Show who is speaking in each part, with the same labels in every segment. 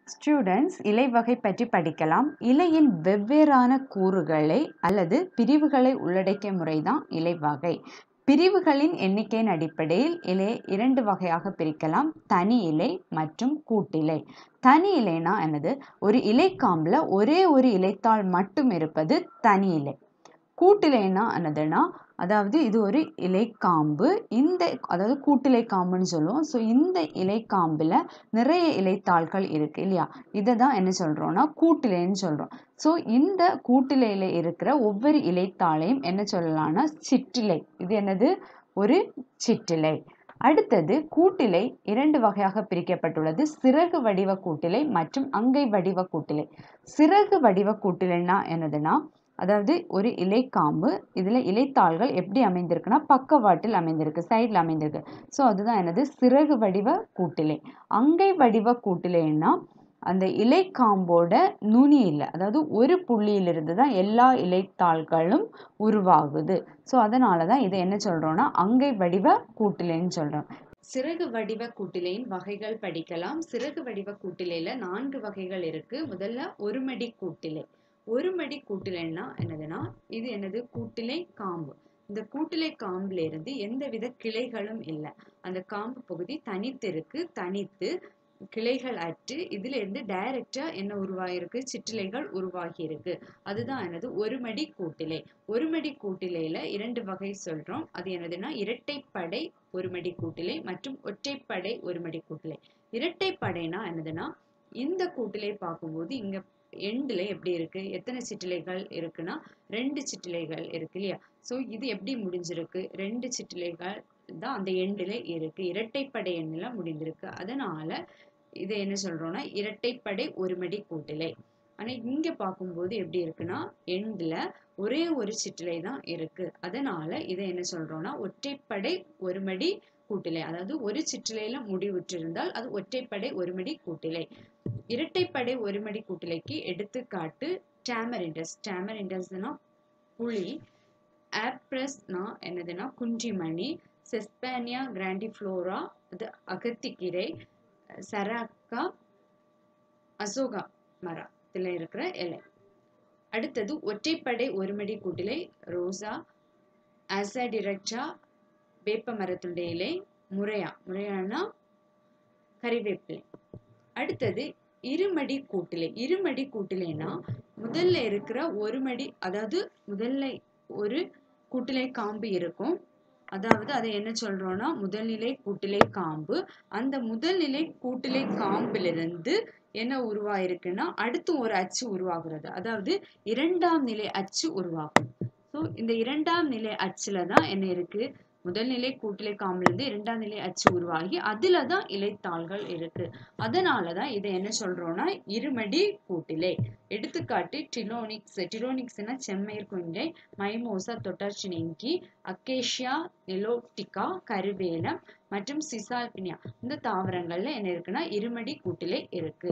Speaker 1: students இலை வகை பற்றி படிக்கலாம் இலையின் வெவ்வேறான கூறுகளை அல்லது பிரிவுகளை உள்ளடக்கிய முறைதான் இலை வகை பிரிவுகளின் எண்ணிக்கையின் அடிப்படையில் இலையை இரண்டு வகையாக பிரிக்கலாம் தனி இலை மற்றும் கூட்டிலை தனி இலைனா என்னது ஒரு இலைக்காம்பில் ஒரே ஒரு இலைத்தாள் மட்டும் இருப்பது தனி இலை கூட்டிலைனா என்னதுன்னா அதாவது இது ஒரு இலைக்காம்பு இந்த அதாவது கூட்டிலை காம்புன்னு சொல்லுவோம் ஸோ இந்த இலைக்காம்பில் நிறைய இலைத்தாள்கள் இருக்குது இல்லையா இதை தான் என்ன சொல்கிறோன்னா கூட்டிலைன்னு சொல்கிறோம் ஸோ இந்த கூட்டிலையில் இருக்கிற ஒவ்வொரு இலைத்தாளையும் என்ன சொல்லலாம்னா சிற்றிலை இது என்னது ஒரு சிற்றிலை அடுத்தது கூட்டிலை இரண்டு வகையாக பிரிக்கப்பட்டுள்ளது சிறகு வடிவ கூட்டிலை மற்றும் அங்கை வடிவ கூட்டிலை சிறகு வடிவ கூட்டிலைன்னா என்னதுன்னா அதாவது ஒரு இலைக்காம்பு இதில் இலைத்தாள்கள் எப்படி அமைந்திருக்குன்னா பக்கவாட்டில் அமைந்திருக்கு சைடில் அமைந்திருக்கு ஸோ அதுதான் என்னது சிறகு வடிவ கூட்டிலை அங்கை வடிவ கூட்டிலைன்னா அந்த இலைக்காம்போட நுனியில் அதாவது ஒரு புள்ளியிலிருந்து தான் எல்லா இலைத்தாள்களும் உருவாகுது ஸோ அதனால தான் இதை என்ன சொல்கிறோன்னா அங்கை வடிவ கூட்டிலைன்னு சொல்கிறோம் சிறகு வடிவ கூட்டிலையின் வகைகள் படிக்கலாம் சிறகு வடிவ கூட்டிலையில் நான்கு வகைகள் இருக்குது முதல்ல ஒருமடி கூட்டிலை ஒரு மடி கூட்டிலைன்னா என்னதுன்னா இது என்னது கூட்டிலை காம்பு இந்த கூட்டிலை காம்புல இருந்து எந்தவித கிளைகளும் இல்லை அந்த காம்பு பகுதி தனித்து இருக்கு தனித்து கிளைகள் அற்று இதுல இருந்து டைரக்டா என்ன உருவாகிருக்கு சிற்றிலைகள் உருவாகி இருக்கு அதுதான் என்னது ஒரு மடி கூட்டிலை ஒரு மடி கூட்டிலையில இரண்டு வகை சொல்றோம் அது என்னதுன்னா இரட்டைப்படை ஒரு மடி கூட்டிலை மற்றும் ஒற்றைப்படை ஒரு மடி கூட்டிலை இரட்டைப்படைனா என்னதுன்னா இந்த கூட்டிலை பார்க்கும்போது இங்க எண்டில் எப்படி இருக்கு எத்தனை சிற்றிலைகள் இருக்குன்னா ரெண்டு சிற்றிலைகள் இருக்கு இல்லையா ஸோ இது எப்படி முடிஞ்சிருக்கு ரெண்டு சிற்றிலைகள் தான் அந்த எண்டில் இருக்கு இரட்டைப்படை எண்ணில் முடிந்திருக்கு அதனால இதை என்ன சொல்றோம்னா இரட்டைப்படை ஒரு மடி கூட்டிலை ஆனால் இங்கே பார்க்கும்போது எப்படி இருக்குன்னா எண்டில் ஒரே ஒரு சிற்றிலை தான் இருக்கு அதனால இதை என்ன சொல்றோம்னா ஒற்றைப்படை ஒரு மடி கூட்டிலை அதாவது ஒரு சிற்றிலையில முடிவுற்றிருந்தால் அது ஒற்றைப்படை ஒரு மடி கூட்டிலை இரட்டைப்படை ஒருமடி கூட்டிலைக்கு எடுத்துக்காட்டு டேமரிண்டஸ் டேமரிண்டஸ்னா புளி ஆப்ரஸ்னா என்னதுன்னா குஞ்சிமணி செஸ்பானியா கிராண்டிஃப்ளோரா அது அகத்திக்கீரை சராக்கா அசோகா மரத்தில் இருக்கிற இலை அடுத்தது ஒற்றைப்படை ஒருமடி கூட்டிலை ரோசா ஆசாடிரக்டா வேப்ப மரத்துடைய இலை முறையா முறையானா கறிவேப்பிலை அடுத்தது இருமடி கூட்டிலை இருமடி கூட்டிலைனா முதல்ல இருக்கிற ஒரு மடி அதாவது முதல்ல ஒரு கூட்டிலை காம்பு இருக்கும் அதாவது அதை என்ன சொல்றோம்னா முதல்நிலை கூட்டிலை காம்பு அந்த முதல்நிலை கூட்டிலை காம்பிலிருந்து என்ன உருவாயிருக்குன்னா அடுத்து ஒரு அச்சு உருவாகிறது அதாவது இரண்டாம் நிலை அச்சு உருவாகும் ஸோ இந்த இரண்டாம் நிலை அச்சுல தான் என்ன இருக்கு முதல் நிலை கூட்டிலை காம்பிலிருந்து இரண்டாம் நிலை அச்சு உருவாகி அதுல தான் இலைத்தாள்கள் இருக்கு அதனால தான் இதை என்ன சொல்றோம்னா இருமடி கூட்டிலை எடுத்துக்காட்டு டிலோனிக்ஸ் டிலோனிக்ஸ்னா செம்மயிர் குண்டை மைமோசா தொட்டாச்சினிங்கி அக்கேஷியா நெலோட்டிகா கருவேலம் மற்றும் சிசால்பினியா இந்த தாவரங்கள்ல என்ன இருக்குன்னா இருமடி கூட்டிலை இருக்கு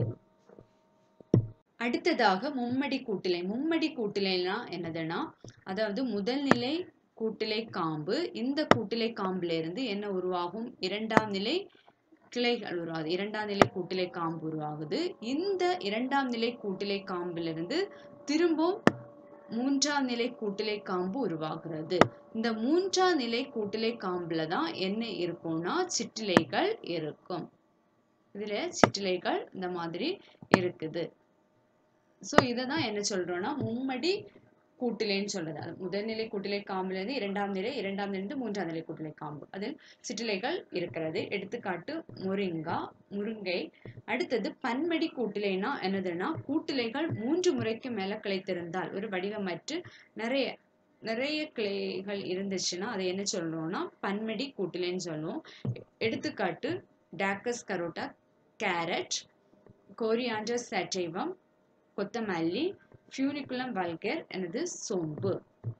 Speaker 1: அடுத்ததாக மும்மடி கூட்டிலை மும்மடி கூட்டிலைனா என்னதுன்னா அதாவது முதல் நிலை கூட்டிலை காம்பு இந்த கூட்டிலை காம்புல இருந்து என்ன உருவாகும் இரண்டாம் நிலை கிளைகள் உருவாகுது இரண்டாம் நிலை கூட்டிலை காம்பு உருவாகுது இந்த இரண்டாம் நிலை கூட்டிலை காம்பிலிருந்து திரும்பவும் மூன்றாம் நிலை கூட்டிலை காம்பு உருவாகிறது இந்த மூன்றாம் நிலை கூட்டிலை காம்புல தான் என்ன இருக்கும்னா சிற்றிலைகள் இருக்கும் இதுல சிற்றிலைகள் இந்த மாதிரி இருக்குது ஸோ இதை தான் என்ன சொல்றோம்னா மும்மடி கூட்டிலைன்னு சொல்றது அது முதல்நிலை கூட்டிலை காம்புலேருந்து இரண்டாம் நிலை இரண்டாம் நிலை மூன்றாம் நிலை கூட்டிலை காம்பு அதில் சிற்றிலைகள் இருக்கிறது எடுத்துக்காட்டு முருங்கா முருங்கை அடுத்தது பன்மடி கூட்டிலைனா என்னதுன்னா கூட்டிலைகள் மூன்று முறைக்கு மேல கிளைத்திருந்தால் ஒரு வடிவமற்று நிறைய நிறைய கிளைகள் இருந்துச்சுன்னா அதை என்ன சொல்றோம்னா பன்மடி கூட்டிலைன்னு சொல்லுவோம் எடுத்துக்காட்டு டாக்கஸ் கரோட்டா கேரட் கோரியாண்டர் சட்டைவம் கொத்தமல்லி ஃபியூனிகுலம் வல்கர் எனது சோம்பு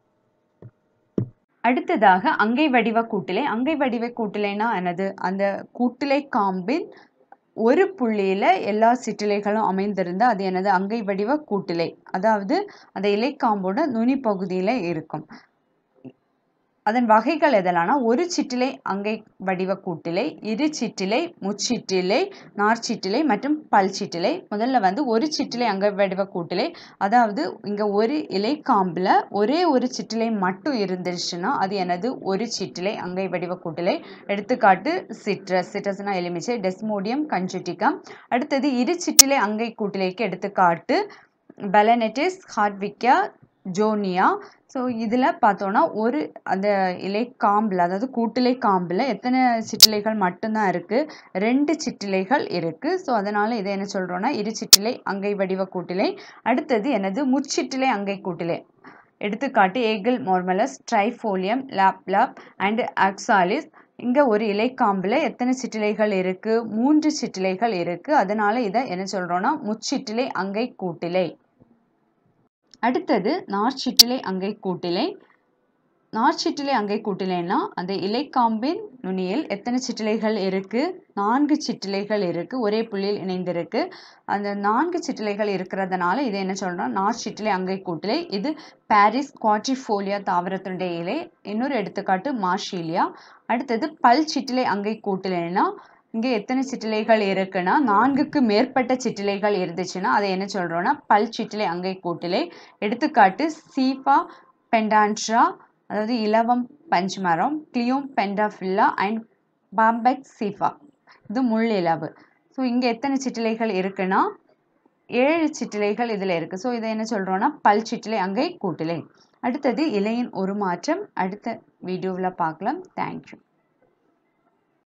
Speaker 1: அடுத்ததாக அங்கை வடிவ கூட்டிலை அங்கை வடிவ கூட்டிலைனா என்னது அந்த கூட்டிலை காம்பின் ஒரு புள்ளியில எல்லா சிற்றிலைகளும் அமைந்திருந்த அது எனது அங்கை வடிவ கூட்டிலை அதாவது அந்த இலைக்காம்போட நுனி பகுதியில இருக்கும் அதன் வகைகள் எதெல்லாம்னா ஒரு சிற்றிலை அங்கை வடிவ கூட்டிலை இரு சிற்றிலை முச்சிற்றிலை நார்ச்சிற்றிலை மற்றும் பல் சிற்றிலை முதல்ல வந்து ஒரு சிற்றிலை அங்கை வடிவ கூட்டிலை அதாவது இங்கே ஒரு இலை காம்பில் ஒரே ஒரு சிற்றிலை மட்டும் இருந்துருச்சுன்னா அது எனது ஒரு சிற்றிலை அங்கை வடிவ கூட்டிலை எடுத்துக்காட்டு சிட்ரஸ் சிட்ரஸ்னா எலுமிச்சை டெஸ்மோடியம் கஞ்சுட்டிகம் அடுத்தது இரு சிற்றிலை அங்கை கூட்டிலைக்கு எடுத்துக்காட்டு பெலனெட்டிஸ் ஹார்ட்விக்கா ஜோனியா ஸோ இதில் பார்த்தோன்னா ஒரு அந்த இலை காம்பில் அதாவது கூட்டிலை காம்பில் எத்தனை சிற்றிலைகள் மட்டும்தான் இருக்குது ரெண்டு சிற்றிலைகள் இருக்குது ஸோ அதனால் இதை என்ன சொல்கிறோன்னா இரு சிற்றிலை அங்கை வடிவ கூட்டிலை அடுத்தது எனது முச்சிற்றிலை அங்கை கூட்டிலை எடுத்துக்காட்டு ஏகிள் மோர்மலஸ் ட்ரைஃபோலியம் லாப்லாப் அண்ட் அக்சாலிஸ் இங்கே ஒரு இலைக்காம்பில் எத்தனை சிற்றிலைகள் இருக்குது மூன்று சிற்றிலைகள் இருக்குது அதனால் இதை என்ன சொல்கிறோன்னா முச்சிற்றிலை அங்கை கூட்டிலை அடுத்தது நார்ச்சிற்றிலை அங்கை கூட்டிலை நார்ச்சிற்றிலை அங்கை கூட்டிலைன்னா அந்த இலைக்காம்பின் நுனியில் எத்தனை சிற்றிலைகள் இருக்குது நான்கு சிற்றிலைகள் இருக்குது ஒரே புள்ளியில் இணைந்திருக்கு அந்த நான்கு சிற்றிலைகள் இருக்கிறதுனால இதை என்ன சொல்கிறோம் நார்ச்சிற்றிலை அங்கை கூட்டிலை இது பாரிஸ் குவாட்ரிஃபோலியா தாவரத்தினுடைய இலை இன்னொரு எடுத்துக்காட்டு மார்ஷீலியா அடுத்தது பல் சிற்றிலை அங்கை கூட்டிலைன்னா இங்கே எத்தனை சிற்றிலைகள் இருக்குன்னா நான்குக்கு மேற்பட்ட சிற்றிலைகள் இருந்துச்சுன்னா அதை என்ன சொல்கிறோன்னா பல் சிற்றிலை அங்கை கூட்டிலை எடுத்துக்காட்டு சீஃபா பெண்டான்ட்ரா அதாவது இலவம் பஞ்ச்மரம் கிளியோம் பெண்டாஃபில்லா அண்ட் பாம்பெக் சீஃபா இது முள் இலவு ஸோ இங்கே எத்தனை சிற்றிலைகள் இருக்குன்னா ஏழு சிற்றிலைகள் இதில் இருக்குது ஸோ இதை என்ன சொல்கிறோன்னா பல் சிற்றிலை அங்கை கூட்டிலை அடுத்தது இலையின் ஒரு மாற்றம் அடுத்த வீடியோவில் பார்க்கலாம் தேங்க்யூ